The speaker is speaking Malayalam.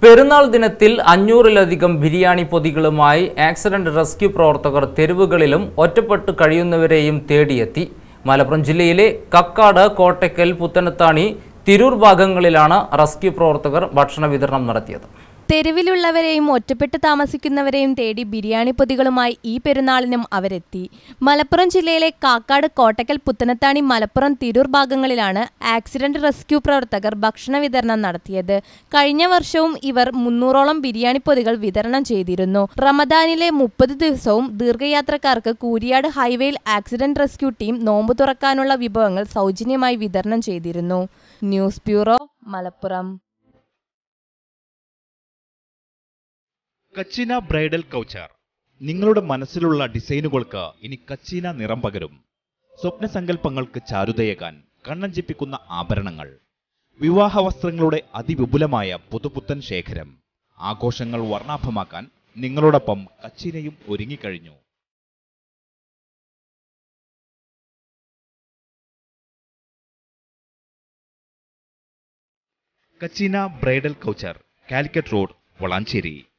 പെരുന്നാൾ ദിനത്തിൽ അഞ്ഞൂറിലധികം ബിരിയാണി പൊതികളുമായി ആക്സിഡന്റ് റെസ്ക്യൂ പ്രവർത്തകർ തെരുവുകളിലും ഒറ്റപ്പെട്ട് കഴിയുന്നവരെയും തേടിയെത്തി മലപ്പുറം ജില്ലയിലെ കക്കാട് കോട്ടയ്ക്കൽ പുത്തനത്താണി തിരൂർ ഭാഗങ്ങളിലാണ് റെസ്ക്യൂ പ്രവർത്തകർ ഭക്ഷണ വിതരണം നടത്തിയത് തെരുവിലുള്ളവരെയും ഒറ്റപ്പെട്ട് താമസിക്കുന്നവരെയും തേടി ബിരിയാണി പൊതികളുമായി ഈ പെരുന്നാളിനും അവരെത്തി മലപ്പുറം ജില്ലയിലെ കാക്കാട് കോട്ടക്കൽ പുത്തനത്താണി മലപ്പുറം തിരൂർ ഭാഗങ്ങളിലാണ് ആക്സിഡന്റ് റെസ്ക്യൂ പ്രവർത്തകർ ഭക്ഷണ വിതരണം നടത്തിയത് കഴിഞ്ഞ വർഷവും ഇവർ മുന്നൂറോളം ബിരിയാണി പൊതികൾ വിതരണം ചെയ്തിരുന്നു റമദാനിലെ മുപ്പത് ദിവസവും ദീർഘയാത്രക്കാർക്ക് കൂരിയാട് ഹൈവേയിൽ ആക്സിഡന്റ് റെസ്ക്യൂ ടീം നോമ്പ് തുറക്കാനുള്ള വിഭവങ്ങൾ സൗജന്യമായി വിതരണം ചെയ്തിരുന്നു news bureau Malappuram Kachina bridal couture നിങ്ങളുടെ മനസ്സിലുള്ള ഡിസൈനുകൾക്ക് ഇനി കച്ചീന നിറം പകരും സ്വപ്നസങ്കല്പങ്ങൾക്ക് ചാരുതയേകാൻ കണ്ണഞ്ചിപ്പിക്കുന്ന ആഭരണങ്ങൾ വിവാഹ വസ്ത്രങ്ങളുടെ അതിവിപുലമായ പുതുപുത്തൻ ശേഖരം ആഘോഷങ്ങൾ വർണ്ണാഭമാക്കാൻ നിങ്ങളോടൊപ്പം കച്ചീനയും ഒരുങ്ങിക്കഴിഞ്ഞു Kachina bridal couture Calicut road Valanchery